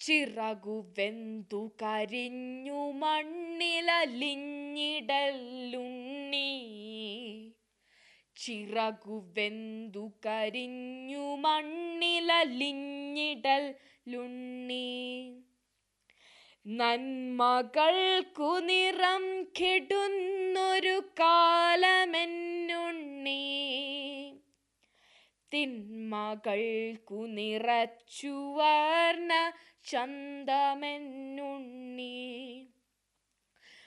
ചിറകു വെന്തു കരിഞ്ഞു മണ്ണിലലിഞ്ഞിടലുണ്ണി ചിറകു വെന്തു കരിഞ്ഞു മണ്ണിലലിഞ്ഞിടൽ ലുണ്ണി നന്മകൾക്കു നിറം കെടുന്നൊരു കാലമെന്നുണ്ണി തിന്മകൾക്കു നിറച്ചുവർണ ചന്തമെന്നുണ്ണി